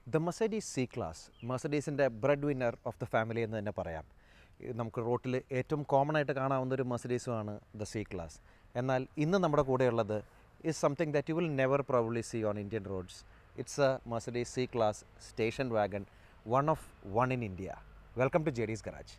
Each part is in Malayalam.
ദ മെസഡീസ് സി ക്ലാസ് മെസഡീസിൻ്റെ bread winner of the family എന്ന് തന്നെ പറയാം ഈ നമുക്ക് റോട്ടിൽ ഏറ്റവും കോമൺ ആയിട്ട് കാണാവുന്ന ഒരു മെസഡീസുമാണ് ദ സി ക്ലാസ് എന്നാൽ ഇന്ന് നമ്മുടെ കൂടെയുള്ളത് is something that you will never probably see on Indian roads it's a Mercedes C class station wagon one of one in India welcome to J D's garage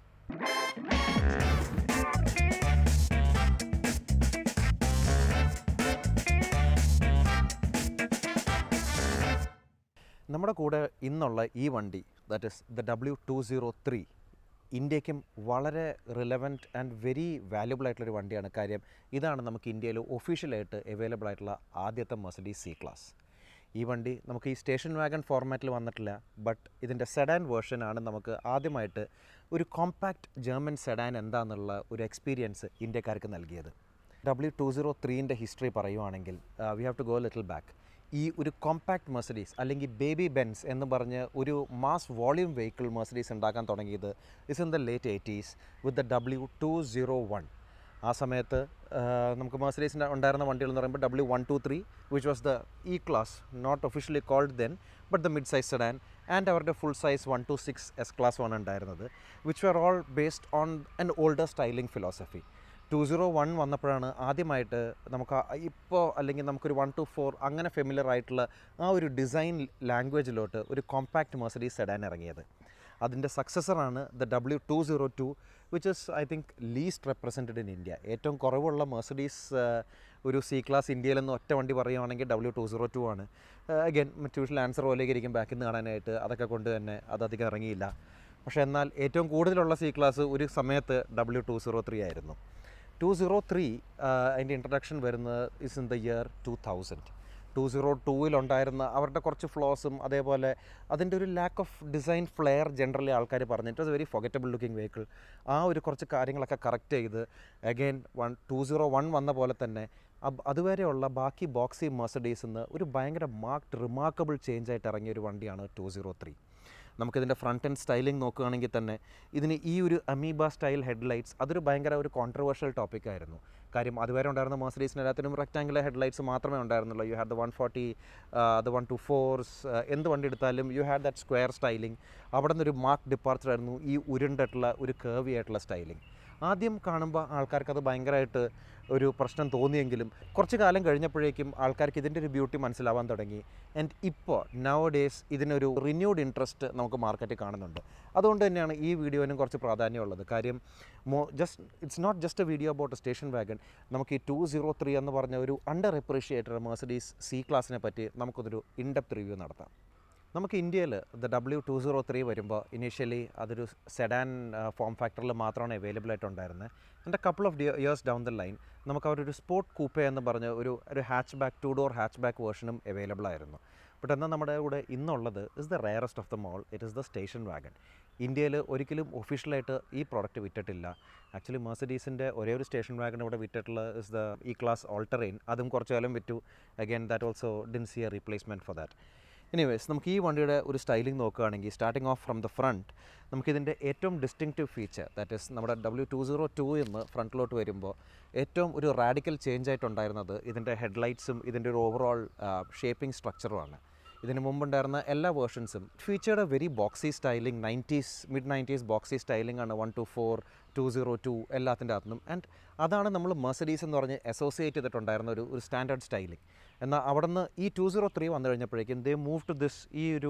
നമ്മുടെ കൂടെ ഇന്നുള്ള ഈ വണ്ടി that is the W two zero three ഇന്ത്യക്കും വളരെ റിലവൻറ്റ് ആൻഡ് വെരി വാല്യുബിൾ ആയിട്ടുള്ളൊരു വണ്ടിയാണ് കാര്യം ഇതാണ് നമുക്ക് ഇന്ത്യയിൽ ഒഫീഷ്യലായിട്ട് അവൈലബിൾ ആയിട്ടുള്ള ആദ്യത്തെ മെസഡീസ് സി ക്ലാസ് ഈ വണ്ടി നമുക്ക് ഈ സ്റ്റേഷൻ വാഗൺ ഫോർമാറ്റിൽ വന്നിട്ടില്ല ബട്ട് ഇതിൻ്റെ സെഡാൻ വേർഷനാണ് നമുക്ക് ആദ്യമായിട്ട് ഒരു കോമ്പാക്റ്റ് ജർമ്മൻ സെഡാൻ എന്താണെന്നുള്ള ഒരു എക്സ്പീരിയൻസ് ഇന്ത്യക്കാർക്ക് നൽകിയത് ഡബ്ല്യു ടു സീറോ ത്രീൻ്റെ ഹിസ്റ്ററി പറയുവാണെങ്കിൽ we have to go little back ഈ ഒരു കോമ്പാക്ട് മെർസഡീസ് അല്ലെങ്കിൽ ബേബി ബെൻസ് എന്ന് പറഞ്ഞ് ഒരു മാസ് വോളിയം വെഹിക്കിൾ മെർസഡീസ് ഉണ്ടാക്കാൻ തുടങ്ങിയത് is in the late eighties with the W two zero one ആ സമയത്ത് ആ, നമുക്ക് മെർസഡീസിൻ്റെ ഉണ്ടായിരുന്ന വണ്ടികൾ എന്ന് പറയുമ്പോൾ W one two three which was the E class not officially called then but the mid size sedan and അവരുടെ full size one two six S class ആണ് ഉണ്ടായിരുന്നത് which are all based on an older styling philosophy two zero one വന്നപ്പോഴാണ് ആദ്യമായിട്ട് നമുക്ക് ഇപ്പോൾ അല്ലെങ്കിൽ നമുക്കൊരു വൺ ടു ഫോർ അങ്ങനെ ഫെമിലർ ആയിട്ടുള്ള ആ ഒരു ഡിസൈൻ ലാംഗ്വേജിലോട്ട് ഒരു കോമ്പാക്റ്റ് മെർസഡീസ് സെഡാൻ ഇറങ്ങിയത് അതിൻ്റെ സക്സസറാണ് the W two zero two which is I think least represented in India ഏറ്റവും കുറവുള്ള മെർസഡീസ് ഒരു സി ക്ലാസ് ഇന്ത്യയിലെന്ന് ഒറ്റ വണ്ടി പറയുവാണെങ്കിൽ ഡബ്ല്യു ടു സീറോ ടു ആണ് അഗൈൻ മറ്റു ആൻസർ പോലെയൊക്കെ ഇരിക്കും ബാക്കിൽ നിന്ന് കാണാനായിട്ട് അതൊക്കെ കൊണ്ട് തന്നെ അതധികം ഇറങ്ങിയില്ല പക്ഷേ എന്നാൽ ഏറ്റവും കൂടുതലുള്ള സി ക്ലാസ് ഒരു സമയത്ത് ഡബ്ല്യു ടു സീറോ ത്രീ ആയിരുന്നു ടു സീറോ ത്രീ അതിൻ്റെ ഇൻട്രഡക്ഷൻ വരുന്നത് is in the year two thousand two zero ടൂവിലുണ്ടായിരുന്ന അവരുടെ കുറച്ച് ഫ്ലോസും അതേപോലെ അതിൻ്റെ ഒരു lack of design flair generally ആൾക്കാർ പറഞ്ഞു it was very forgettable looking vehicle ആ ഒരു കുറച്ച് കാര്യങ്ങളൊക്കെ കറക്റ്റ് ചെയ്ത് again one two zero one വന്ന പോലെ തന്നെ അബ് അതുവരെയുള്ള ബാക്കി ബോക്സി മെർസഡീസ് നിന്ന് ഒരു ഭയങ്കര മാർക്ഡ് റിമാർക്കബിൾ ചേഞ്ച് ആയിട്ട് ഇറങ്ങിയ ഒരു വണ്ടിയാണ് ടു സീറോ ത്രീ നമുക്കിതിൻ്റെ ഫ്രണ്ട് ആൻഡ് സ്റ്റൈലിംഗ് നോക്കുകയാണെങ്കിൽ തന്നെ ഇതിന് ഈ ഒരു അമീബ സ്റ്റൈൽ ഹെഡ്ലൈറ്റ്സ് അതൊരു ഭയങ്കര ഒരു കോൺട്രവേഴ്ഷ്യൽ ടോപ്പിക് ആയിരുന്നു കാര്യം അതുവരെ ഉണ്ടായിരുന്ന മെർസഡീസിന് എല്ലാത്തിനും റെക്ടാങ്കുലർ ഹെഡ്ലൈറ്റ്സ് മാത്രമേ ഉണ്ടായിരുന്നുള്ളൂ you had the one forty the one two fours എന്ത് വണ്ടി എടുത്താലും you had that square styling അവിടെ നിന്നൊരു മാർക്ക് ഡിപ്പാർച്ചർ ആയിരുന്നു ഈ ഉരുണ്ടിട്ടുള്ള ഒരു കേവി ആയിട്ടുള്ള സ്റ്റൈലിംഗ് ആദ്യം കാണുമ്പോൾ ആൾക്കാർക്ക് അത് ഭയങ്കരമായിട്ട് ഒരു പ്രശ്നം തോന്നിയെങ്കിലും കുറച്ച് കാലം കഴിഞ്ഞപ്പോഴേക്കും ആൾക്കാർക്ക് ഇതിൻ്റെ ഒരു ബ്യൂട്ടി മനസ്സിലാവാൻ തുടങ്ങി ആൻഡ് ഇപ്പോൾ നവ ഡേയ്സ് ഇതിനൊരു റിന്യൂഡ് ഇൻട്രസ്റ്റ് നമുക്ക് മാർക്കറ്റിൽ കാണുന്നുണ്ട് അതുകൊണ്ട് തന്നെയാണ് ഈ വീഡിയോനും കുറച്ച് പ്രാധാന്യമുള്ളത് കാര്യം മോ just it's not just a video about station wagon നമുക്ക് ഈ ടു സീറോ ത്രീ എന്ന് പറഞ്ഞ ഒരു അണ്ടർ അപ്രീഷിയേറ്റഡ് മേഴ്സഡീസ് സി ക്ലാസ്സിനെ പറ്റി നമുക്കതൊരു ഇൻഡെപ്ത് റിവ്യൂ നടത്താം നമുക്ക് ഇന്ത്യയിൽ the W two zero three വരുമ്പോൾ ഇനീഷ്യലി അതൊരു സെഡാൻ ഫോം ഫാക്ടറിൽ മാത്രമാണ് അവൈലബിൾ ആയിട്ടുണ്ടായിരുന്നത് എൻ്റെ couple of years down the line നമുക്ക് അവരൊരു സ്പോർട്ട് കൂപ്പേ എന്ന് പറഞ്ഞ ഒരു ഒരു hatchback two door hatchback വേർഷനും അവൈലബിൾ ആയിരുന്നു ബട്ട് എന്നാൽ നമ്മുടെ കൂടെ ഇന്നുള്ളത് is the rarest of them all it is the station wagon ഇന്ത്യയിൽ ഒരിക്കലും ഒഫീഷ്യലായിട്ട് ഈ പ്രോഡക്റ്റ് വിറ്റിട്ടില്ല ആക്ച്വലി മെർസഡീസിൻ്റെ ഒരേ ഒരു സ്റ്റേഷൻ വാഗൺ ഇവിടെ വിറ്റിട്ടുള്ള is the E class All Terrain അതും കുറച്ച് കാലം വിറ്റു again that also didn't see a replacement for that anyways നമുക്ക് ഈ വണ്ടിയുടെ ഒരു സ്റ്റൈലിംഗ് നോക്കുകയാണെങ്കിൽ starting off from the front നമുക്കിതിൻ്റെ ഏറ്റവും ഡിസ്റ്റിങ്റ്റീവ് ഫീച്ചർ ദാറ്റ് ഇസ് നമ്മുടെ ഡബ്ല്യു ടു സീറോ ടു എന്ന് ഫ്രണ്ടിലോട്ട് വരുമ്പോൾ ഏറ്റവും ഒരു റാഡിക്കൽ ചേഞ്ച് ആയിട്ടുണ്ടായിരുന്നത് ഇതിൻ്റെ ഹെഡ്ലൈറ്റ്സും ഇതിൻ്റെ ഒരു ഓവറോൾ ഷേപ്പിംഗ് സ്ട്രക്ചറുമാണ് ഇതിന് മുമ്പുണ്ടായിരുന്ന എല്ലാ വേർഷൻസും featured a very boxy styling nineties mid nineties boxy styling ആണ് one two four two zero two എല്ലാത്തിൻ്റെ അകത്തുനിന്നും ആൻഡ് അതാണ് നമ്മൾ മെർസഡീസ് എന്ന് പറഞ്ഞ് അസോസിയേറ്റ് ചെയ്തിട്ടുണ്ടായിരുന്ന ഒരു ഒരു സ്റ്റാൻഡേർഡ് സ്റ്റൈലിംഗ് എന്നാൽ അവിടെ നിന്ന് ഈ ടു സീറോ ത്രീ വന്നു കഴിഞ്ഞപ്പോഴേക്കും ദേ മൂവ് ടു ദിസ് ഈ ഒരു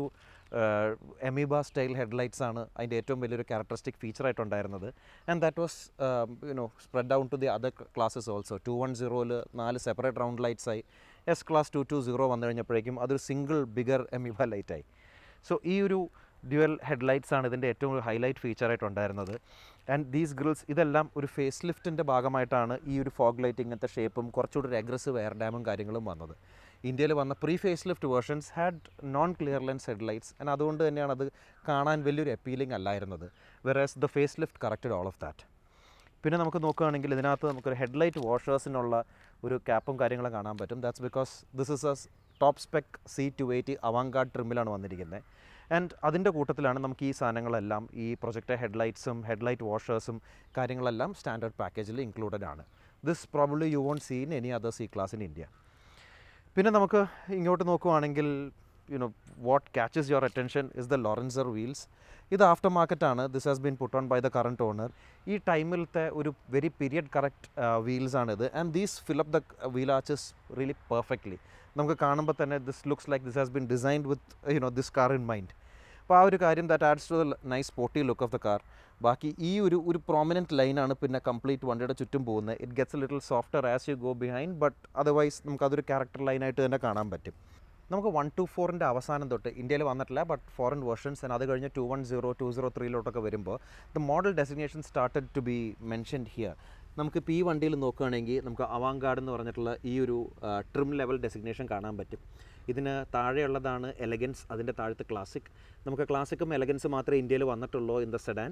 എമീബ സ്റ്റൈൽ ഹെഡ്ലൈറ്റ്സ് ആണ് അതിൻ്റെ ഏറ്റവും വലിയൊരു ക്യാരക്ടറിസ്റ്റിക് ഫീച്ചറായിട്ടുണ്ടായിരുന്നത് and that was you know spread down to the other classes also two one സീറോയിൽ നാല് സെപ്പറേറ്റ് റൗണ്ട് ലൈറ്റ്സ് ആയി S class two two zero വന്നു കഴിഞ്ഞപ്പോഴേക്കും അതൊരു സിംഗിൾ ബിഗർ എമീബ ലൈറ്റായി സോ ഈ ഒരു ഡ്യുവൽ ഹെഡ്ലൈറ്റ്സ് ആണ് ഇതിൻ്റെ ഏറ്റവും ഒരു ഹൈലൈറ്റ് ഫീച്ചറായിട്ടുണ്ടായിരുന്നത് ആൻഡ് ദീസ് ഗ്രിൽസ് ഇതെല്ലാം ഒരു ഫേസ് ലിഫ്റ്റിൻ്റെ ഭാഗമായിട്ടാണ് ഈ ഒരു ഫോഗ് ലൈറ്റ് ഇങ്ങനത്തെ ഷേപ്പും കുറച്ചുകൂടി ഒരു അഗ്രസീവ് എയർ ഡാമും കാര്യങ്ങളും വന്നത് ഇന്ത്യയിൽ വന്ന pre face lift versions had non clear lens headlights and അതുകൊണ്ട് തന്നെയാണ് അത് കാണാൻ വലിയൊരു അപ്പീലിംഗ് അല്ലായിരുന്നത് whereas the face facelift corrected all of that പിന്നെ നമുക്ക് നോക്കുകയാണെങ്കിൽ ഇതിനകത്ത് നമുക്കൊരു ഹെഡ്ലൈറ്റ് വാഷേഴ്സിനുള്ള ഒരു ക്യാപ്പും കാര്യങ്ങളും കാണാൻ പറ്റും that's because this is a top spec C two eighty Avantgarde ട്രിമ്മിലാണ് വന്നിരിക്കുന്നത് ആൻഡ് അതിൻ്റെ കൂട്ടത്തിലാണ് നമുക്ക് ഈ സാധനങ്ങളെല്ലാം ഈ പ്രൊജക്റ്റ് ഹെഡ്ലൈറ്റ്സും ഹെഡ്ലൈറ്റ് വാഷേഴ്സും കാര്യങ്ങളെല്ലാം സ്റ്റാൻഡേർഡ് പാക്കേജിൽ ഇൻക്ലൂഡഡ് ആണ് this probably you won't seen any other C class in India പിന്നെ നമുക്ക് ഇങ്ങോട്ട് നോക്കുവാണെങ്കിൽ you know what catches your attention is the Lorinser wheels ഇത് ആഫ്റ്റർ മാർക്കറ്റാണ് this has been put on by the current owner ഈ ടൈമിലത്തെ ഒരു വെരി പീരിയഡ് കറക്റ്റ് വീൽസ് ആണിത് and these fill up the wheel arches really perfectly നമുക്ക് കാണുമ്പോൾ തന്നെ this looks like this has been designed with you know this car in mind അപ്പോൾ ആ ഒരു കാര്യം that adds to the nice sporty look of the car ബാക്കി ഈ ഒരു ഒരു പ്രോമിനൻറ്റ് ലൈനാണ് പിന്നെ കംപ്ലീറ്റ് വണ്ടിയുടെ ചുറ്റും പോകുന്നത് it gets little softer as you go behind but otherwise നമുക്ക് അതൊരു ക്യാരക്ടർ ലൈനായിട്ട് തന്നെ കാണാൻ പറ്റും നമുക്ക് വൺ ടു ഫോറിൻ്റെ അവസാനം തൊട്ട് ഇന്ത്യയിൽ വന്നിട്ടില്ല ബട്ട് ഫോറിൻ വേർഷൻസ് അത് കഴിഞ്ഞ് two one zero two zero ത്രീയിലോട്ടൊക്കെ വരുമ്പോൾ the model designation started to be mentioned here നമുക്കിപ്പോൾ ഈ വണ്ടിയിൽ നോക്കുകയാണെങ്കിൽ നമുക്ക് അവാങ്കാർഡ് എന്ന് പറഞ്ഞിട്ടുള്ള ഈ ഒരു ട്രിം ലെവൽ ഡെസിഗ്നേഷൻ കാണാൻ പറ്റും ഇതിന് താഴെയുള്ളതാണ് എലഗൻസ് അതിൻ്റെ താഴത്തെ ക്ലാസിക് നമുക്ക് ക്ലാസിക്കും എലഗൻസ് മാത്രമേ ഇന്ത്യയിൽ വന്നിട്ടുള്ളൂ in the sedan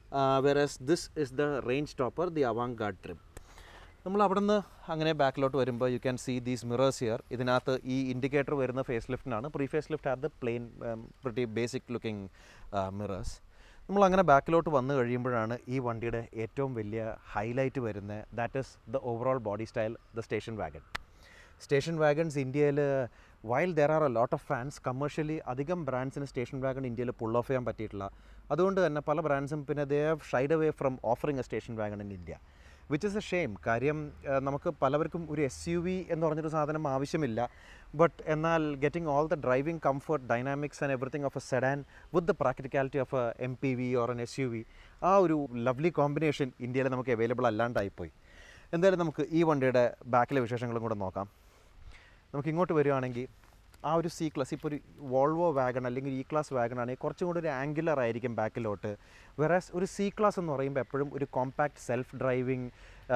whereas this is the range topper the Avantgarde trim നമ്മൾ അവിടെ നിന്ന് അങ്ങനെ ബാക്കിലോട്ട് വരുമ്പോൾ you can see these mirrors here ഇതിനകത്ത് ഈ ഇൻഡിക്കേറ്റർ വരുന്ന ഫേസ് ലിഫ്റ്റിനാണ് pre face facelift are the plain pretty basic looking mirrors നമ്മൾ അങ്ങനെ ബാക്കിലോട്ട് വന്നു കഴിയുമ്പോഴാണ് ഈ വണ്ടിയുടെ ഏറ്റവും വലിയ ഹൈലൈറ്റ് വരുന്നത് that is the overall body style the station wagon station wagons ഇന്ത്യയിൽ while there are a lot of fans commercially അധികം ബ്രാൻഡ്സിന് സ്റ്റേഷൻ വാഗൺ ഇന്ത്യയിൽ പുൾ ഓഫ് ചെയ്യാൻ പറ്റിയിട്ടില്ല അതുകൊണ്ട് തന്നെ പല ബ്രാൻഡ്സും പിന്നെ they have shied away from offering a station wagon in India which is a shame കാര്യം ഏഹ്, നമുക്ക് പലവർക്കും ഒരു എസ് യു വി എന്ന് പറഞ്ഞൊരു സാധനം ആവശ്യമില്ല ബട്ട് എന്നാൽ getting all the driving comfort dynamics and everything of a sedan with the practicality of a M P V or an S U V ആ ഒരു ലവ്ലി കോമ്പിനേഷൻ ഇന്ത്യയിൽ നമുക്ക് അവൈലബിൾ അല്ലാണ്ടായിപ്പോയി എന്തായാലും നമുക്ക് ഈ വണ്ടിയുടെ ബാക്കിലെ വിശേഷങ്ങളും കൂടെ നോക്കാം നമുക്ക് ഇങ്ങോട്ട് വരികയാണെങ്കിൽ ആ ഒരു സി ക്ലാസ് ഇപ്പോൾ ഒരു വോൾവോ വാഗൺ അല്ലെങ്കിൽ ഇ ക്ലാസ് വാഗൺ ആണെങ്കിൽ കുറച്ചും കൂടി ഒരു ആംഗുലർ ആയിരിക്കും ബാക്കിലോട്ട് വെറാസ് ഒരു സി ക്ലാസ് എന്ന് പറയുമ്പോൾ എപ്പോഴും ഒരു കോമ്പാക്ട് സെൽഫ് ഡ്രൈവിംഗ്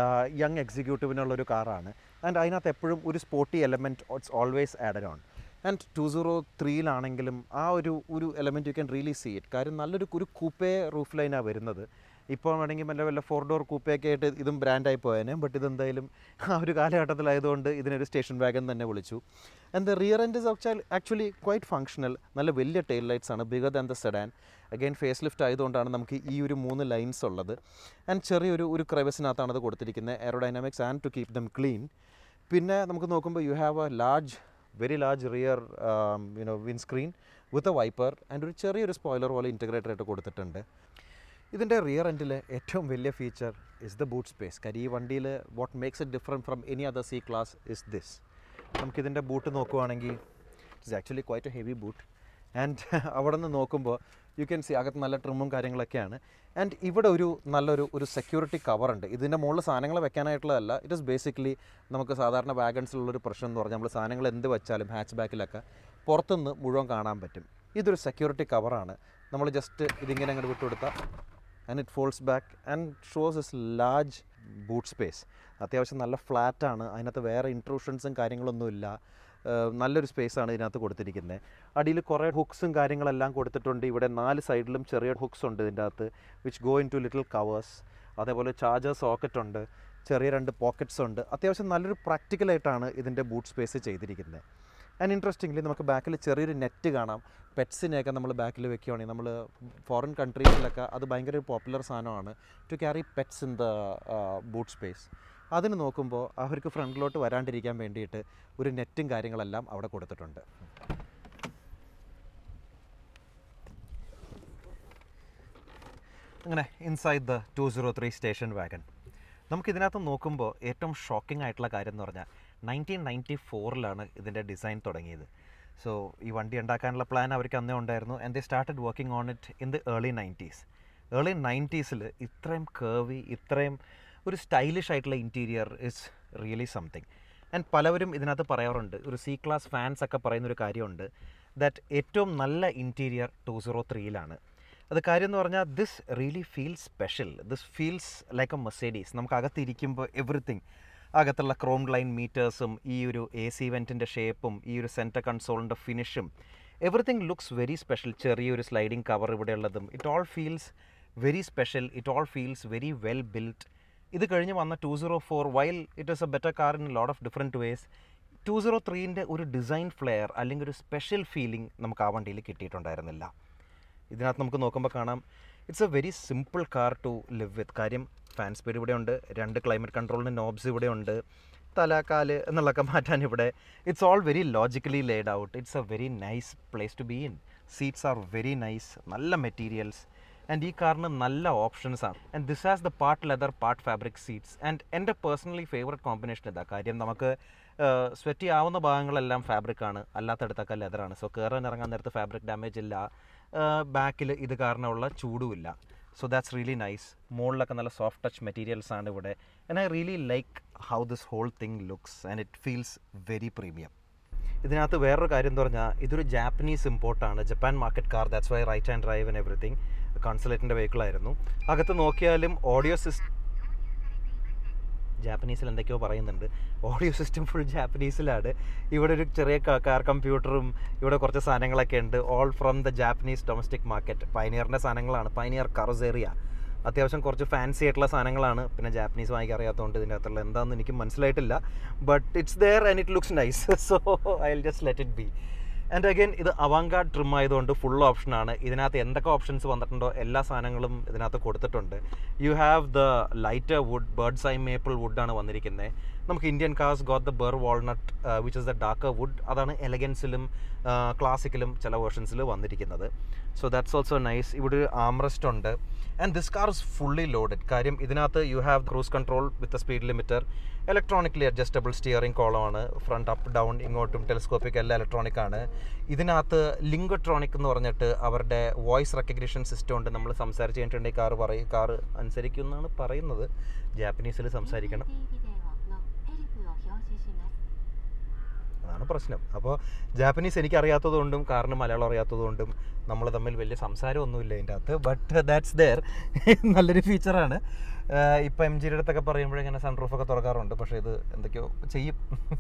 യങ് എക്സിക്യൂട്ടീവിനുള്ള ഒരു കാറാണ് ആൻഡ് അതിനകത്ത് എപ്പോഴും ഒരു sporty element it's always added on and two zero ത്രീയിലാണെങ്കിലും ആ ഒരു ഒരു element you can really see it കാര്യം നല്ലൊരു ഒരു കൂപ്പേ റൂഫ് ലൈനാണ് വരുന്നത് ഇപ്പോൾ വേണമെങ്കിൽ വല്ല വല്ല ഫോർ ഡോർ കൂപ്പയൊക്കെ ആയിട്ട് ഇതും ബ്രാൻഡായി പോയേനെ ബട്ട് ഇതെന്തായാലും ആ ഒരു കാലഘട്ടത്തിലായതുകൊണ്ട് ഇതിനൊരു സ്റ്റേഷൻ വാഗൻ തന്നെ വിളിച്ചു and the rear end is actually quite functional നല്ല വലിയ ടെയിൽ ലൈറ്റ്സ് ആണ് bigger than the sedan again facelift ആയതുകൊണ്ടാണ് നമുക്ക് ഈ ഒരു മൂന്ന് ലൈൻസ് ഉള്ളത് ആൻഡ് ചെറിയൊരു ഒരു ക്രൈവസിനകത്താണ് അത് കൊടുത്തിരിക്കുന്നത് aerodynamics and to keep them clean പിന്നെ നമുക്ക് നോക്കുമ്പോൾ you have a large very large rear you know windscreen with a wiper and ഒരു ചെറിയൊരു സ്പോയിലർ പോലെ ഇൻറ്റഗ്രേറ്റർ ആയിട്ട് കൊടുത്തിട്ടുണ്ട് ഇതിൻ്റെ റിയർ എൻഡിൽ ഏറ്റവും വലിയ feature is the boot space കാര്യം ഈ വണ്ടിയിൽ what makes it different from any other C class is this നമുക്കിതിൻ്റെ ബൂട്ട് നോക്കുവാണെങ്കിൽ it's actually quite a heavy boot and അവിടെ നിന്ന് നോക്കുമ്പോൾ യു ക്യാൻ സി അകത്ത് നല്ല ട്രിമ്മും കാര്യങ്ങളൊക്കെയാണ് ആൻഡ് ഇവിടെ ഒരു നല്ലൊരു ഒരു സെക്യൂരിറ്റി കവറുണ്ട് ഇതിൻ്റെ മുകളിൽ സാധനങ്ങൾ വെക്കാനായിട്ടുള്ളതല്ല ഇറ്റ് ഇസ് ബേസിക്കലി നമുക്ക് സാധാരണ വാഗൺസിലുള്ളൊരു പ്രശ്നം എന്ന് പറഞ്ഞാൽ നമ്മൾ സാധനങ്ങൾ എന്ത് വെച്ചാലും ഹാച്ച് ബാക്കിലൊക്കെ പുറത്തുനിന്ന് മുഴുവൻ കാണാൻ പറ്റും ഇതൊരു സെക്യൂരിറ്റി കവറാണ് നമ്മൾ ജസ്റ്റ് ഇതിങ്ങനെ അങ്ങോട്ട് വിട്ടുകൊടുത്താൽ and it falls back and shows is large boot space അത്യാവശ്യം നല്ല ഫ്ലാറ്റാണ് അതിനകത്ത് വേറെ ഇൻട്രൂഷൻസും കാര്യങ്ങളൊന്നുമില്ല ഏഹ് നല്ലൊരു സ്പേസാണ് ഇതിനകത്ത് കൊടുത്തിരിക്കുന്നത് അടിയിൽ കുറേ ഹുക്സും കാര്യങ്ങളെല്ലാം കൊടുത്തിട്ടുണ്ട് ഇവിടെ നാല് സൈഡിലും ചെറിയ ഹുക്സ് ഉണ്ട് ഇതിൻ്റെ അകത്ത് which go into little covers അതേപോലെ ചാർജർ സോക്കറ്റ് ഉണ്ട് ചെറിയ രണ്ട് പോക്കറ്റ്സ് ഉണ്ട് അത്യാവശ്യം നല്ലൊരു പ്രാക്ടിക്കലായിട്ടാണ് ഇതിൻ്റെ ബൂട്ട് സ്പേസ് ചെയ്തിരിക്കുന്നത് ആൻഡ് ഇൻട്രസ്റ്റിംഗ്ലി നമുക്ക് ബാക്കിൽ ചെറിയൊരു നെറ്റ് കാണാം പെറ്റ്സിനെയൊക്കെ നമ്മൾ ബാക്കിൽ വെക്കുകയാണെങ്കിൽ നമ്മൾ ഫോറിൻ കൺട്രീസിലൊക്കെ അത് ഭയങ്കര ഒരു പോപ്പുലർ സാധനമാണ് to carry pets in the boot space അതിന് നോക്കുമ്പോൾ അവർക്ക് ഫ്രണ്ടിലോട്ട് വരാണ്ടിരിക്കാൻ വേണ്ടിയിട്ട് ഒരു നെറ്റും കാര്യങ്ങളെല്ലാം അവിടെ കൊടുത്തിട്ടുണ്ട് അങ്ങനെ inside the two zero three station wagon നമുക്കിതിനകത്ത് നോക്കുമ്പോൾ ഏറ്റവും ഷോക്കിംഗ് ആയിട്ടുള്ള കാര്യം എന്ന് പറഞ്ഞാൽ നയൻറ്റീൻ നയൻറ്റി ഫോറിലാണ് ഇതിൻ്റെ ഡിസൈൻ തുടങ്ങിയത് സോ ഈ വണ്ടി ഉണ്ടാക്കാനുള്ള പ്ലാൻ അവർക്ക് അന്നേ ഉണ്ടായിരുന്നു and they started working on it in the early nineties early നയൻറ്റീസിൽ ഇത്രയും കേവി ഇത്രയും ഒരു സ്റ്റൈലിഷ് ആയിട്ടുള്ള interior is really something and പലവരും ഇതിനകത്ത് പറയാറുണ്ട് ഒരു സി ക്ലാസ് ഫാൻസ് ഒക്കെ പറയുന്നൊരു കാര്യമുണ്ട് ദാറ്റ് ഏറ്റവും നല്ല ഇൻറ്റീരിയർ ടു സീറോ ത്രീയിലാണ് അത് കാര്യം എന്ന് പറഞ്ഞാൽ this really feels special this feels like a Mercedes നമുക്ക് അകത്തിരിക്കുമ്പോൾ എവറിത്തിങ് അകത്തുള്ള ക്രോം ലൈൻ മീറ്റേഴ്സും ഈ ഒരു എ സി വെൻറ്റിൻ്റെ ഷേപ്പും ഈ ഒരു സെൻറ്റർ കൺസോളിൻ്റെ ഫിനിഷും എവറിത്തിങ് ലുക്സ് വെരി സ്പെഷ്യൽ ചെറിയൊരു സ്ലൈഡിങ് കവർ ഇവിടെ ഉള്ളതും it all feels very special it all feels very well built ഇത് കഴിഞ്ഞ് വന്ന two zero four while it is a better car in lot of different ways two zero ത്രീൻ്റെ ഒരു ഡിസൈൻ ഫ്ലെയർ അല്ലെങ്കിൽ ഒരു സ്പെഷ്യൽ ഫീലിംഗ് നമുക്ക് ആ വണ്ടിയിൽ കിട്ടിയിട്ടുണ്ടായിരുന്നില്ല ഇതിനകത്ത് നമുക്ക് നോക്കുമ്പോൾ കാണാം it's a very simple car to live with കാര്യം ഫാൻ സ്പീഡ് ഇവിടെ ഉണ്ട് രണ്ട് ക്ലൈമറ്റ് കൺട്രോളിൻ്റെ നോബ്സ് ഇവിടെ ഉണ്ട് തല കാല് എന്നുള്ളതൊക്കെ മാറ്റാൻ ഇവിടെ it's all very logically laid out it's a very nice place to be in seats are very nice നല്ല മെറ്റീരിയൽസ് ആൻഡ് ഈ കാറിന് നല്ല ഓപ്ഷൻസ് ആണ് and this has the part leather part fabric seats and എൻ്റെ പേഴ്സണലി ഫേവററ്റ് കോമ്പിനേഷൻ ഇതാ കാര്യം നമുക്ക് സ്വെറ്റി ആവുന്ന ഭാഗങ്ങളെല്ലാം ഫാബ്രിക് ആണ് അല്ലാത്തടത്തൊക്കെ ലെതറാണ് സോ കയറാൻ ഇറങ്ങാൻ നേരത്ത് ഫാബ്രിക് ഡാമേജ് ഇല്ല ബാക്കിൽ ഇത് കാരണമുള്ള ചൂടുമില്ല സോ ദാറ്റ്സ് റിയലി നൈസ് മുകളിലൊക്കെ നല്ല സോഫ്റ്റ് ടച്ച് മെറ്റീരിയൽസ് ആണ് ഇവിടെ and I really like how this whole thing looks and it feels very premium ഇതിനകത്ത് വേറൊരു കാര്യം എന്ന് പറഞ്ഞാൽ ഇതൊരു ജാപ്പനീസ് ഇമ്പോർട്ടാണ് Japan market car that's why right and drive and everything കൺസലേറ്റിൻ്റെ വെഹിക്കിളായിരുന്നു അകത്ത് നോക്കിയാലും ഓഡിയോ സിസ്റ്റം ജാപ്പനീസിൽ എന്തൊക്കെയോ പറയുന്നുണ്ട് ഓഡിയോ സിസ്റ്റം ഫുൾ ജാപ്പനീസിലാണ് ഇവിടെ ഒരു ചെറിയ കാർ കമ്പ്യൂട്ടറും ഇവിടെ കുറച്ച് സാധനങ്ങളൊക്കെ ഉണ്ട് all from the Japanese domestic market പൈനിയറിൻ്റെ സാധനങ്ങളാണ് പൈനിയർ കറോസേറിയ അത്യാവശ്യം കുറച്ച് ഫാൻസി ആയിട്ടുള്ള സാധനങ്ങളാണ് പിന്നെ ജാപ്പനീസ് വായിക്കാൻ അറിയാത്തതുകൊണ്ട് ഇതിൻ്റെ അകത്തുള്ള എന്താണെന്ന് എനിക്ക് മനസ്സിലായിട്ടില്ല but it's there and it looks nice so I will just let it be and again ഇത് അവങ്കാഡ് ട്രിം ആയതുകൊണ്ട് ഫുൾ ഓപ്ഷനാണ് ഇതിനകത്ത് എന്തൊക്കെ ഓപ്ഷൻസ് വന്നിട്ടുണ്ടോ എല്ലാ സാധനങ്ങളും ഇതിനകത്ത് കൊടുത്തിട്ടുണ്ട് you have the lighter wood bird's eye maple വുഡാണ് വന്നിരിക്കുന്നത് നമുക്ക് Indian cars got the burr walnut which is the darker wood അതാണ് എലഗൻസിലും ക്ലാസിക്കലും ചില വേർഷൻസിൽ വന്നിരിക്കുന്നത് സോ ദാറ്റ്സ് ഓൾസോ നൈസ് ഇവിടെ ഒരു ആംറസ്റ്റ് ഉണ്ട് and this car is fully loaded കാര്യം ഇതിനകത്ത് you have cruise control with speed limiter electronically adjustable steering കോളമാണ് ഫ്രണ്ട് അപ്പ് ഡൗൺ ഇങ്ങോട്ടും ടെലിസ്കോപ്പിക് എല്ലാം ഇലക്ട്രോണിക് ആണ് ഇതിനകത്ത് ലിംഗട്രോണിക് എന്ന് പറഞ്ഞിട്ട് അവരുടെ വോയിസ് റെക്കഗ്നിഷൻ സിസ്റ്റം ഉണ്ട് നമ്മൾ സംസാരിച്ച് കഴിഞ്ഞിട്ടുണ്ടെങ്കിൽ കാർ പറയും കാർ അനുസരിക്കും എന്നാണ് പറയുന്നത് ജാപ്പനീസിൽ സംസാരിക്കണം ビデオのヘルプを表示します അതാണ് പ്രശ്നം അപ്പോൾ ജാപ്പനീസ് എനിക്ക് അറിയാത്തതുകൊണ്ടും കാറിന് മലയാളം അറിയാത്തതുകൊണ്ടും നമ്മൾ തമ്മിൽ വലിയ സംസാരമൊന്നുമില്ല ഇതിൻ്റെ അകത്ത് ബട്ട് ദാറ്റ്സ് ദെയർ നല്ലൊരു ഫീച്ചറാണ് ഇപ്പം എം ജിയുടെ അടുത്തൊക്കെ പറയുമ്പോഴിങ്ങനെ സൺറൂഫൊക്കെ തുറക്കാറുണ്ട് പക്ഷേ ഇത് എന്തൊക്കെയോ ചെയ്യും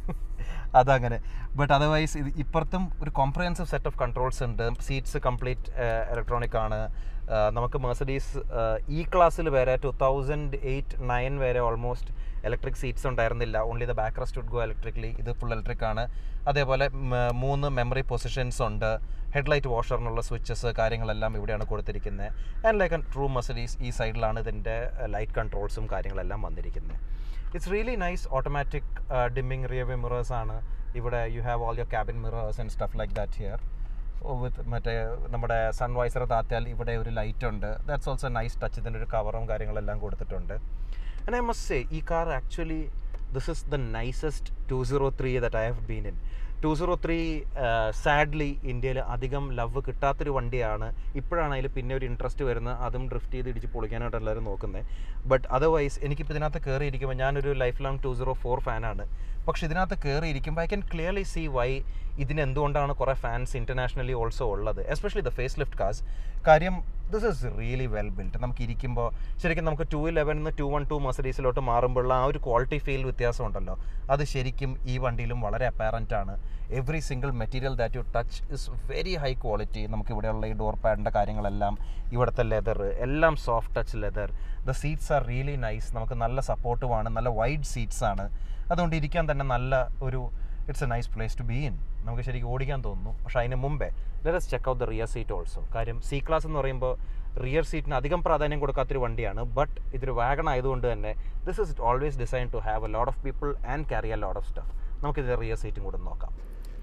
അതങ്ങനെ ബട്ട് അതർവൈസ് ഇത് ഇപ്പുറത്തും ഒരു കോംപ്രഹെൻസീവ് സെറ്റ് ഓഫ് കൺട്രോൾസ് ഉണ്ട് സീറ്റ്സ് കംപ്ലീറ്റ് ഇലക്ട്രോണിക് ആണ് ആ, നമുക്ക് മെഴ്സഡീസ് ഇ ക്ലാസ്സിൽ വരെ ടു തൗസൻഡ് എയ്റ്റ് നയൻ വരെ ഓൾമോസ്റ്റ് ഇലക്ട്രിക് സീറ്റ്സ് ഉണ്ടായിരുന്നില്ല only the backrest would go electrically ഇത് ഫുൾ ഇലക്ട്രിക് ആണ് അതേപോലെ മ- മൂന്ന് മെമ്മറി പൊസിഷൻസ് ഉണ്ട് ഹെഡ്ലൈറ്റ് വാഷറിനുള്ള സ്വിച്ചസ് കാര്യങ്ങളെല്ലാം ഇവിടെയാണ് കൊടുത്തിരിക്കുന്നത് ആൻഡ് ലൈക്ക് ട്രൂ മെസഡീസ് ഈ സൈഡിലാണ് ഇതിൻ്റെ ലൈറ്റ് കൺട്രോൾസും കാര്യങ്ങളെല്ലാം വന്നിരിക്കുന്നത് it's really nice automatic dimming rearview mirrors ആണ് ഇവിടെ you have all your cabin mirrors and stuff like that here with മറ്റേ നമ്മുടെ സൺവൈസർ താത്തിയാൽ ഇവിടെ ഒരു ലൈറ്റ് ഉണ്ട് ദാറ്റ്സ് ഓൾസോ നൈസ് ടച്ച് ഇതിൻ്റെ ഒരു കവറും കാര്യങ്ങളെല്ലാം കൊടുത്തിട്ടുണ്ട് ആൻഡ് ഐ മസ്റ്റ് സേ ഈ car actually this is the nicest two zero three that I have been in two zero three sadly ഇന്ത്യയിൽ അധികം ലവ് കിട്ടാത്തൊരു വണ്ടിയാണ് ഇപ്പോഴാണ് അതിൽ പിന്നെ ഒരു ഇൻട്രസ്റ്റ് വരുന്നത് അതും ഡ്രിഫ്റ്റ് ചെയ്ത് ഇടിച്ച് പൊളിക്കാനായിട്ട് എല്ലാവരും നോക്കുന്നത് ബട്ട് അതർവൈസ് എനിക്കിപ്പോൾ ഇതിനകത്ത് കയറിയിരിക്കുമ്പോൾ ഞാനൊരു life long two zero four ഫാനാണ് പക്ഷെ ഇതിനകത്ത് കയറിയിരിക്കുമ്പോൾ I can clearly see why ഇതിന് എന്തുകൊണ്ടാണ് കുറേ ഫാൻസ് ഇൻ്റർനാഷണലി ഓൾസോ ഉള്ളത് especially the face lift cause കാര്യം this is really well built നമുക്ക് ഇരിക്കുമ്പോൾ ശരിക്കും നമുക്ക് ടു ഇലവനിൽ നിന്ന് ടു വൺ ടു മെസഡീസിലോട്ട് മാറുമ്പോഴുള്ള ആ ഒരു ക്വാളിറ്റി ഫീൽ വ്യത്യാസം ഉണ്ടല്ലോ അത് ശരിക്കും ഈ വണ്ടിയിലും വളരെ അപ്പാരൻ്റ് ആണ് every single material that you touch is very high quality നമുക്ക് ഇവിടെയുള്ള ഈ ഡോർ പാഡിൻ്റെ കാര്യങ്ങളെല്ലാം ഇവിടുത്തെ ലെതർ എല്ലാം soft touch leather the seats are really nice നമുക്ക് നല്ല സപ്പോർട്ടുമാണ് നല്ല വൈഡ് സീറ്റ്സ് ആണ് അതുകൊണ്ട് ഇരിക്കാൻ തന്നെ നല്ല ഒരു it's a nice place to be in നമുക്ക് ശരിക്കും ഓടിക്കാൻ തോന്നുന്നു പക്ഷേ അതിന് മുമ്പേ let's check out the rear seat also കാര്യം സി ക്ലാസ് എന്ന് പറയുമ്പോൾ റിയർ സീറ്റിന് അധികം പ്രാധാന്യം കൊടുക്കാത്തൊരു വണ്ടിയാണ് ബട്ട് ഇതൊരു വാഗൺ ആയതുകൊണ്ട് തന്നെ this is always design to have a lot of people and carry a lot of stuff നമുക്കിത് റിയർ സീറ്റും കൂടെ ഒന്ന് നോക്കാം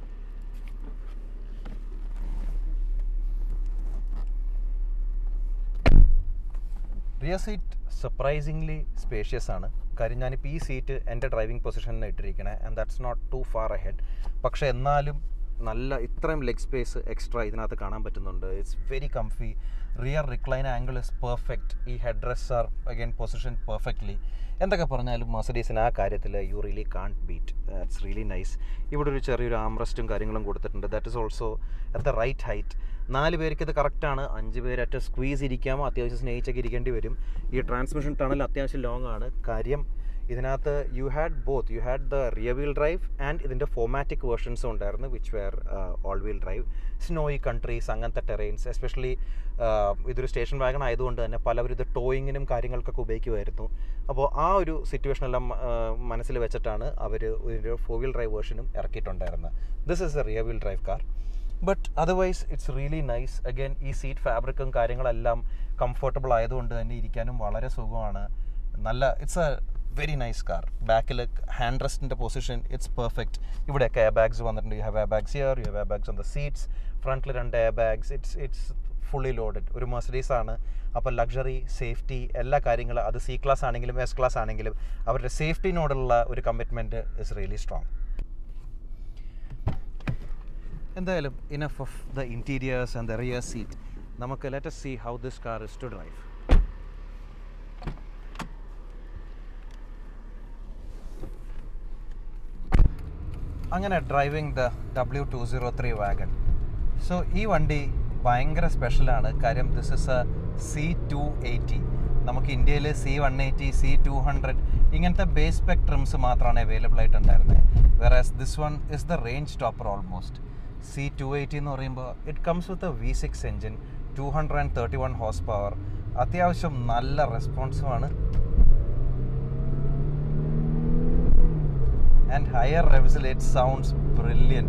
റിയർ സീറ്റ് സർപ്രൈസിംഗ്ലി സ്പേഷ്യസ് ആണ് കാര്യം ഞാനിപ്പോൾ ഈ സീറ്റ് എൻ്റെ ഡ്രൈവിംഗ് പൊസിഷനിൽ ഇട്ടിരിക്കണേ and that's not too far ahead പക്ഷേ എന്നാലും നല്ല ഇത്രയും ലെഗ് സ്പേസ് എക്സ്ട്രാ ഇതിനകത്ത് കാണാൻ പറ്റുന്നുണ്ട് it's very comfy rear recline angle is perfect ഈ ഹെഡ് ഡ്രസ് ആർ അഗൈൻ പൊസിഷൻ പെർഫെക്റ്റ്ലി എന്തൊക്കെ പറഞ്ഞാലും മസഡീസിന് ആ കാര്യത്തിൽ you really can't beat that's really nice ഇവിടെ ഒരു ചെറിയൊരു ആംറസ്റ്റും കാര്യങ്ങളും കൊടുത്തിട്ടുണ്ട് that is also at the right height നാല് പേർക്ക് ഇത് കറക്റ്റാണ് അഞ്ച് പേരറ്റ സ്ക്വീസ് ഇരിക്കാമോ അത്യാവശ്യം സ്നേഹിച്ചൊക്കെ ഇരിക്കേണ്ടി വരും ഈ ട്രാൻസ്മിഷൻ ടണൽ അത്യാവശ്യം ലോങ് ആണ് കാര്യം ഇതിനകത്ത് you had both U had the rear wheel drive and ഇതിൻ്റെ ഫോമാറ്റിക് വേർഷൻസും ഉണ്ടായിരുന്നു which were all wheel drive snowy countries അങ്ങനത്തെ ടെറൈൻസ് എസ്പെഷ്യലി ഇതൊരു സ്റ്റേഷൻ വാഗൺ ആയതുകൊണ്ട് തന്നെ പലവരും ഇത് ടോയിങ്ങിനും കാര്യങ്ങൾക്കൊക്കെ ഉപയോഗിക്കുമായിരുന്നു അപ്പോൾ ആ ഒരു സിറ്റുവേഷൻ എല്ലാം മനസ്സിൽ വെച്ചിട്ടാണ് അവർ ഒരു ഫോർ വീൽ ഡ്രൈവ് വേർഷനും ഇറക്കിയിട്ടുണ്ടായിരുന്നത് this is a rear wheel drive car but otherwise it's really nice again ഈ സീറ്റ് ഫാബ്രിക്കും കാര്യങ്ങളെല്ലാം കംഫർട്ടബിൾ ആയതുകൊണ്ട് തന്നെ ഇരിക്കാനും വളരെ സുഖമാണ് നല്ല it's a very nice car ബാക്കിൽ ഹാൻഡ് റെസ്റ്റിൻ്റെ പൊസിഷൻ ഇറ്റ്സ് പെർഫെക്റ്റ് ഇവിടെയൊക്കെ എയർ ബാഗ്സ് വന്നിട്ടുണ്ട് you have air bags here you have air bags on the seats ഫ്രണ്ടിൽ രണ്ട് air bags it's it's fully loaded ഒരു മെർസഡീസ് ആണ് അപ്പോൾ ലക്ഷറി സേഫ്റ്റി എല്ലാ കാര്യങ്ങളും അത് സി ക്ലാസ് ആണെങ്കിലും എസ് ക്ലാസ് ആണെങ്കിലും അവരുടെ സേഫ്റ്റിനോടുള്ള ഒരു കമ്മിറ്റ്മെൻറ്റ് ഇസ് റിയലി സ്ട്രോങ് എന്തായാലും enough of the interiors and the rear seat നമുക്ക് let see how this car is to drive അങ്ങനെ driving the W two zero three wagon so ഈ വണ്ടി ഭയങ്കര സ്പെഷ്യലാണ് കാര്യം this is a C two eighty നമുക്ക് ഇന്ത്യയിൽ C one eighty C two hundred ഇങ്ങനത്തെ ബേസ് സ്പെക് ട്രിംസ് മാത്രമാണ് അവൈലബിൾ ആയിട്ടുണ്ടായിരുന്നത് വേറെ this one is the range topper almost C two eighty എന്ന് പറയുമ്പോൾ it comes with a V six engine two hundred and thirty one horse power അത്യാവശ്യം നല്ല റെസ്പോൺസുമാണ് and higher revs it sounds brilliant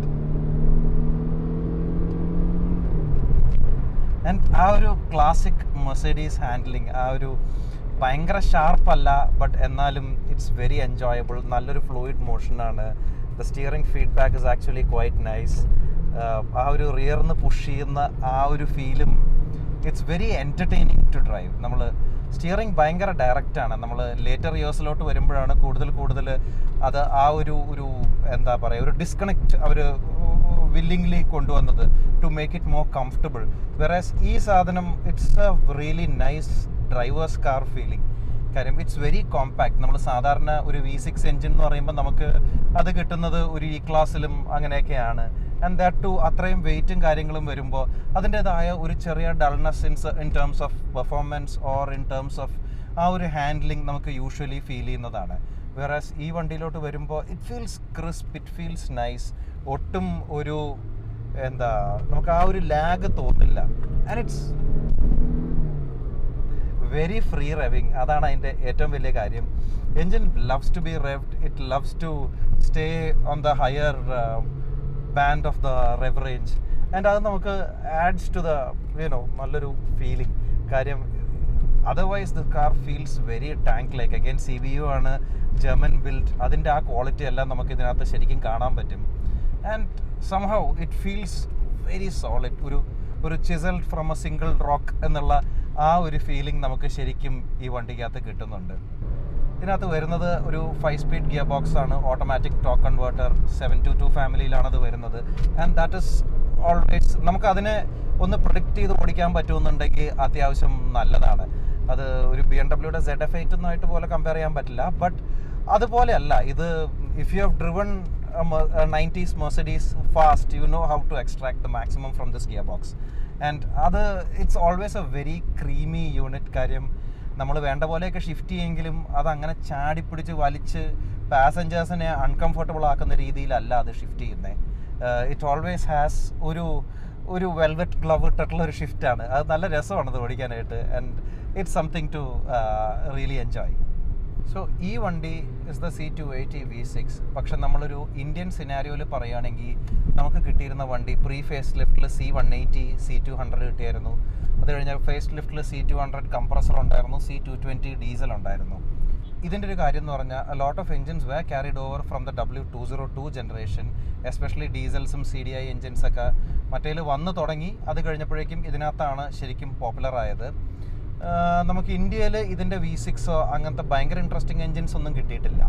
and ആ ഒരു ക്ലാസിക് മെർസഡീസ് ഹാൻഡ്ലിങ് ആ ഒരു ഭയങ്കര ഷാർപ്പല്ല ബട്ട് എന്നാലും ഇറ്റ്സ് വെരി എൻജോയബിൾ നല്ലൊരു ഫ്ലൂയിഡ് മോഷനാണ് the steering feedback is actually quite nice ആ ഒരു റിയർന്ന് പുഷ് ചെയ്യുന്ന ആ ഒരു ഫീലും it's very entertaining to drive നമ്മൾ സ്റ്റിയറിംഗ് ഭയങ്കര ഡയറക്റ്റ് ആണ് നമ്മൾ ലേറ്റർ ഇയേഴ്സിലോട്ട് വരുമ്പോഴാണ് കൂടുതൽ കൂടുതൽ അത് ആ ഒരു ഒരു എന്താ പറയുക ഒരു ഡിസ്കണക്ട് അവർ വില്ലിംഗ്ലി കൊണ്ടുവന്നത് to make it more comfortable whereas ഈ സാധനം it's a really nice drivers car feeling കാര്യം ഇറ്റ്സ് വെരി കോമ്പാക്ട് നമ്മൾ സാധാരണ ഒരു വി സിക്സ് എൻജിൻ എന്ന് പറയുമ്പോൾ നമുക്ക് അത് കിട്ടുന്നത് ഒരു ഇ ക്ലാസ്സിലും അങ്ങനെയൊക്കെയാണ് ആൻഡ് ദാറ്റ് ടു അത്രയും വെയിറ്റും കാര്യങ്ങളും വരുമ്പോൾ അതിൻ്റെതായ ഒരു ചെറിയ ഡൾനെസ് ഇൻസ് in terms of performance or in terms of ആ ഒരു ഹാൻഡ്ലിംഗ് നമുക്ക് യൂഷ്വലി ഫീൽ ചെയ്യുന്നതാണ് വേറാസ് ഈ വണ്ടിയിലോട്ട് വരുമ്പോൾ it feels crisp it feels nice ഒട്ടും ഒരു എന്താ നമുക്ക് ആ ഒരു ലാഗ് തോന്നില്ല and it's very free revving അതാണ് അതിൻ്റെ ഏറ്റവും വലിയ കാര്യം engine loves to be revved it loves to stay on the higher band of the rev range and അത് നമുക്ക് ആഡ്സ് ടു ദ യുനോ നല്ലൊരു ഫീലിംഗ് കാര്യം otherwise the car feels very tank like again C B U ആണ് ജർമ്മൻ ബിൽഡ് അതിൻ്റെ ആ ക്വാളിറ്റി എല്ലാം നമുക്ക് ഇതിനകത്ത് ശരിക്കും കാണാൻ പറ്റും and somehow it feels very solid ഒരു ഒരു chiselled from a single rock എന്നുള്ള ആ ഒരു ഫീലിംഗ് നമുക്ക് ശരിക്കും ഈ വണ്ടിക്കകത്ത് കിട്ടുന്നുണ്ട് ഇതിനകത്ത് വരുന്നത് ഒരു ഫൈവ് സ്പീഡ് ഗിയർ ബോക്സ് ആണ് automatic torque converter seven two two ഫാമിലിയിലാണ് അത് വരുന്നത് ആൻഡ് ദാറ്റ് ഇസ് ഓൾവേസ് നമുക്ക് അതിനെ ഒന്ന് പ്രൊഡിക്റ്റ് ചെയ്ത് ഓടിക്കാൻ പറ്റുമെന്നുണ്ടെങ്കിൽ അത്യാവശ്യം നല്ലതാണ് അത് ഒരു ബി എം ഡബ്ല്യൂടെ സെഡ് എഫ് എയ്റ്റ് ഒന്നായിട്ട് പോലെ കമ്പയർ ചെയ്യാൻ പറ്റില്ല ബട്ട് അതുപോലെയല്ല ഇത് if you have driven nineties Mercedes fast you know how to extract the maximum from this gear box and അത് it's always a very creamy unit കാര്യം നമ്മൾ വേണ്ട പോലെയൊക്കെ ഷിഫ്റ്റ് ചെയ്യെങ്കിലും അത് അങ്ങനെ ചാടിപ്പിടിച്ച് വലിച്ച് പാസഞ്ചേഴ്സിനെ അൺകംഫർട്ടബിൾ ആക്കുന്ന രീതിയിലല്ല അത് ഷിഫ്റ്റ് ചെയ്യുന്നത് ഇറ്റ് ഓൾവേസ് ഹാസ് ഒരു ഒരു വെൽവെറ്റ് ഗ്ലവ് ഇട്ടിട്ടുള്ള ഒരു ഷിഫ്റ്റാണ് അത് നല്ല രസമാണ് അത് ഓടിക്കാനായിട്ട് and it's something to really enjoy so ഈ വണ്ടി is the C two eighty V six പക്ഷെ നമ്മളൊരു ഇന്ത്യൻ സിനാരിയോയിൽ പറയുകയാണെങ്കിൽ നമുക്ക് കിട്ടിയിരുന്ന വണ്ടി പ്രീ ഫേസ് ലിഫ്റ്റിൽ C one eighty C two hundred കിട്ടിയായിരുന്നു അത് കഴിഞ്ഞ ഫേസ് ലിഫ്റ്റിൽ സി ടു ഹൺഡ്രഡ് കംപ്രസർ ഉണ്ടായിരുന്നു സി ടു ട്വൻറ്റി ഡീസൽ ഉണ്ടായിരുന്നു ഇതിൻ്റെ ഒരു കാര്യം എന്ന് പറഞ്ഞാൽ a lot of engines were carried over from the W two zero to generation especially ഡീസൽസും സി ഡി ഐ എഞ്ചിൻസൊക്കെ മറ്റേൽ വന്നു തുടങ്ങി അത് കഴിഞ്ഞപ്പോഴേക്കും ഇതിനകത്താണ് ശരിക്കും പോപ്പുലർ ആയത് ആഹ് നമുക്ക് ഇന്ത്യയിൽ ഇതിൻ്റെ വി സിക്സോ അങ്ങനത്തെ ഭയങ്കര ഇൻട്രസ്റ്റിംഗ് എൻജിൻസ് ഒന്നും കിട്ടിയിട്ടില്ല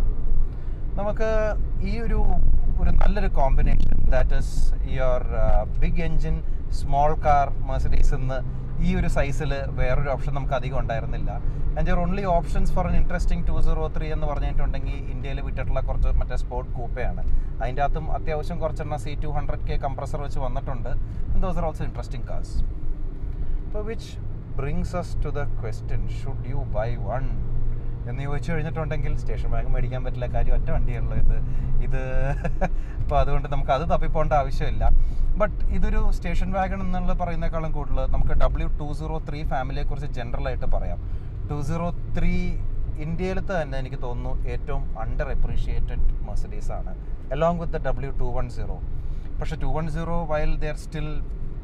നമുക്ക് ഈ ഒരു ഒരു നല്ലൊരു combination that is your big engine small car Mercedes എന്ന് ഈ ഒരു സൈസിൽ വേറൊരു ഓപ്ഷൻ നമുക്ക് അധികം ഉണ്ടായിരുന്നില്ല and your only options for an interesting two zero three എന്ന് പറഞ്ഞിട്ടുണ്ടെങ്കിൽ ഇന്ത്യയിൽ വിട്ടിട്ടുള്ള കുറച്ച് മറ്റേ സ്പോർട്ട് കൂപ്പയാണ് അതിൻ്റെ അകത്തും അത്യാവശ്യം കുറച്ചെണ്ണം C two hundred K compressor വെച്ച് വന്നിട്ടുണ്ട് those are also interesting cars അപ്പോൾ which brings us to the question should you buy one എന്ന് ചോദിച്ചു കഴിഞ്ഞിട്ടുണ്ടെങ്കിൽ സ്റ്റേഷൻ ബാഗ് മേടിക്കാൻ പറ്റില്ല കാര്യം ഒറ്റ വണ്ടിയുള്ളൂ ഇത് ഇത് അപ്പോൾ അതുകൊണ്ട് നമുക്ക് അത് തപ്പിപ്പോണ്ട ആവശ്യമില്ല ബട്ട് ഇതൊരു സ്റ്റേഷൻ വാഗൺ എന്നുള്ള പറയുന്നേക്കാളും കൂടുതൽ നമുക്ക് ഡബ്ല്യു ടു സീറോ ത്രീ ഫാമിലിയെക്കുറിച്ച് ജനറലായിട്ട് പറയാം ടു സീറോ ത്രീ ഇന്ത്യയിലത്തെ തന്നെ എനിക്ക് തോന്നുന്നു ഏറ്റവും അണ്ടർ അപ്രീഷിയേറ്റഡ് മെർസഡീസ് ആണ് along with the W two one zero പക്ഷേ two one zero while they're still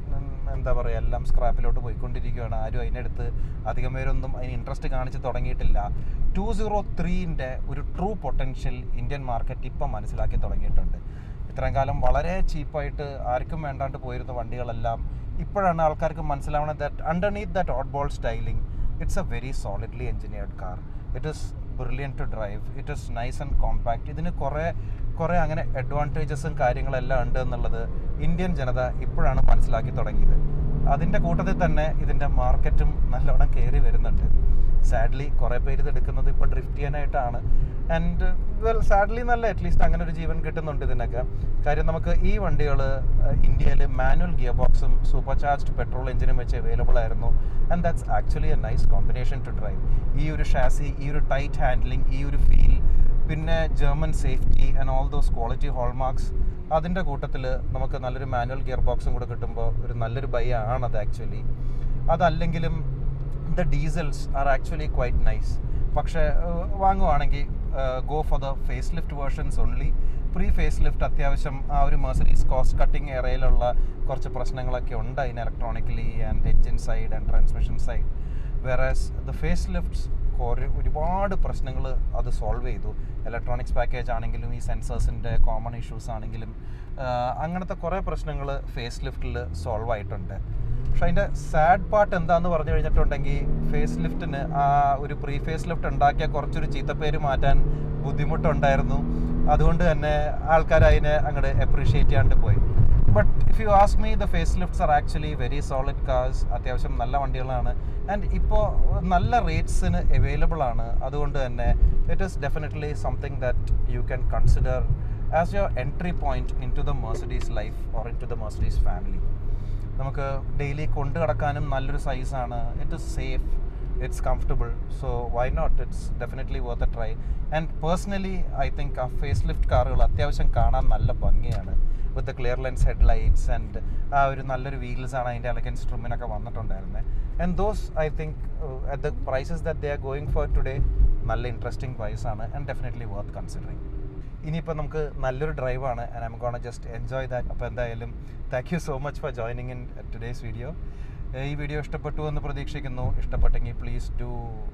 എന്താ പറയുക എല്ലാം സ്ക്രാപ്പിലോട്ട് പോയിക്കൊണ്ടിരിക്കുകയാണ് ആരും അതിനടുത്ത് അധികം പേരൊന്നും അതിന് ഇൻട്രസ്റ്റ് കാണിച്ച് തുടങ്ങിയിട്ടില്ല ടു സീറോ ത്രീൻ്റെ ഒരു ട്രൂ പൊട്ടൻഷ്യൽ ഇന്ത്യൻ മാർക്കറ്റ് ഇപ്പം മനസ്സിലാക്കി തുടങ്ങിയിട്ടുണ്ട് ഇത്രയും കാലം വളരെ ചീപ്പായിട്ട് ആർക്കും വേണ്ടാണ്ട് പോയിരുന്ന വണ്ടികളെല്ലാം ഇപ്പോഴാണ് ആൾക്കാർക്ക് മനസ്സിലാവണത് that underneath that odd ball styling it's a very solidly engineered car it is brilliant to drive it is nice and compact ഇതിന് കുറേ കുറേ അങ്ങനെ അഡ്വാൻറ്റേജസും കാര്യങ്ങളെല്ലാം ഉണ്ട് എന്നുള്ളത് ഇന്ത്യൻ ജനത ഇപ്പോഴാണ് മനസ്സിലാക്കി തുടങ്ങിയത് അതിൻ്റെ കൂട്ടത്തിൽ തന്നെ ഇതിൻ്റെ മാർക്കറ്റും നല്ലോണം കയറി വരുന്നുണ്ട് സാഡ്ലി കുറേ പേര് ഇത് എടുക്കുന്നത് ഇപ്പോൾ ഡ്രിഫ്റ്റ് ചെയ്യാനായിട്ടാണ് ആൻഡ് വെൽ സാഡ്ലി നല്ല അറ്റ്ലീസ്റ്റ് അങ്ങനെ ഒരു ജീവൻ കിട്ടുന്നുണ്ട് ഇതിനൊക്കെ കാര്യം നമുക്ക് ഈ വണ്ടികൾ ഇന്ത്യയിൽ മാനുവൽ ഗിയർ ബോക്സും സൂപ്പർ ചാർജ്ഡ് പെട്രോൾ എഞ്ചിനും വെച്ച് അവൈലബിൾ ആയിരുന്നു and that's actually a nice combination to drive ഈ ഒരു ഷാസി ഈ ഒരു ടൈറ്റ് ഹാൻഡ്ലിംഗ് ഈ ഒരു ഫീൽ പിന്നെ German safety and all those quality hallmarks അതിൻ്റെ കൂട്ടത്തിൽ നമുക്ക് നല്ലൊരു മാനുവൽ ഗിയർ ബോക്സും കൂടെ കിട്ടുമ്പോൾ ഒരു നല്ലൊരു ബൈ ആണത് ആക്ച്വലി അതല്ലെങ്കിലും the diesels are actually quite nice പക്ഷേ ഏഹ്, വാങ്ങുവാണെങ്കിൽ go for the face lift versions only pre face lift അത്യാവശ്യം ആ ഒരു മെർസഡീസ് കോസ്റ്റ് കട്ടിങ് ഏറയിലുള്ള കുറച്ച് പ്രശ്നങ്ങളൊക്കെ ഉണ്ട് അതിന് electronically and engine side and transmission side whereas the face lifts കുറേ ഒരുപാട് പ്രശ്നങ്ങൾ അത് സോൾവ് ചെയ്തു ഇലക്ട്രോണിക്സ് പാക്കേജ് ആണെങ്കിലും ഈ സെൻസേഴ്സിൻ്റെ കോമൺ ഇഷ്യൂസ് ആണെങ്കിലും ആഹ്, അങ്ങനത്തെ കുറേ പ്രശ്നങ്ങൾ ഫേസ് ലിഫ്റ്റിൽ സോൾവ് ആയിട്ടുണ്ട് പക്ഷെ അതിൻ്റെ സാഡ് പാർട്ട് എന്താന്ന് പറഞ്ഞു കഴിഞ്ഞിട്ടുണ്ടെങ്കിൽ ഫേസ് ലിഫ്റ്റിന് ആ ഒരു പ്രീ ഫേസ് ലിഫ്റ്റ് ഉണ്ടാക്കിയ കുറച്ചൊരു ചീത്തപ്പേര് മാറ്റാൻ ബുദ്ധിമുട്ടുണ്ടായിരുന്നു അതുകൊണ്ട് തന്നെ ആൾക്കാർ അതിനെ അങ്ങോട്ട് അപ്രീഷിയേറ്റ് ചെയ്യാണ്ട് പോയി but if you ask me the face lifts are actually very solid cars അത്യാവശ്യം നല്ല വണ്ടികളാണ് ആൻഡ് ഇപ്പോൾ നല്ല റേറ്റ്സിന് അവൈലബിൾ ആണ് അതുകൊണ്ട് തന്നെ it is definitely something that you can consider as your entry point into the Mercedes life or into the Mercedes family നമുക്ക് ഡെയിലി കൊണ്ടു കിടക്കാനും നല്ലൊരു സൈസാണ് it is safe it's comfortable so why not it's definitely worth a try and personally I think ആ ഫേസ് ലിഫ്റ്റ് കാറുകൾ അത്യാവശ്യം കാണാൻ നല്ല ഭംഗിയാണ് with clear lens head lights and ആ ഒരു നല്ലൊരു വീൽസ് ആണ് അതിൻ്റെ അലക്കൻസ് ട്രിമ്മിനൊക്കെ വന്നിട്ടുണ്ടായിരുന്നത് and those I think at the prices that they are going for today നല്ല ഇൻട്രസ്റ്റിംഗ് പ്രൈസ് ആണ് ആൻഡ് ഡെഫിനറ്റ്ലി വർത്ത് കൺസിഡറിങ് ഇനിയിപ്പോൾ നമുക്ക് നല്ലൊരു ഡ്രൈവാണ് and I'm gonna just enjoy that അപ്പോൾ എന്തായാലും thank you so much for joining in today's video ഈ വീഡിയോ ഇഷ്ടപ്പെട്ടു എന്ന് പ്രതീക്ഷിക്കുന്നു ഇഷ്ടപ്പെട്ടെങ്കിൽ please do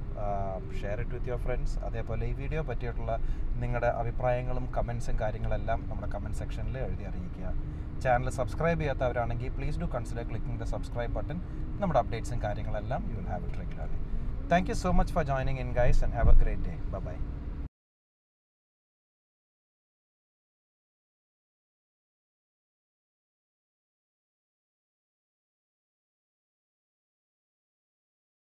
share it with your friends അതേപോലെ ഈ വീഡിയോ പറ്റിയിട്ടുള്ള നിങ്ങളുടെ അഭിപ്രായങ്ങളും കമൻസും കാര്യങ്ങളെല്ലാം നമ്മുടെ കമൻറ്റ് സെക്ഷനിൽ എഴുതി അറിയിക്കുക ചാനൽ സബ്സ്ക്രൈബ് ചെയ്യാത്തവരാണെങ്കിൽ please do consider clicking the subscribe button നമ്മുടെ അപ്ഡേറ്റ്സും കാര്യങ്ങളെല്ലാം you will have it regularly thank you so much for joining in guys and have a great day by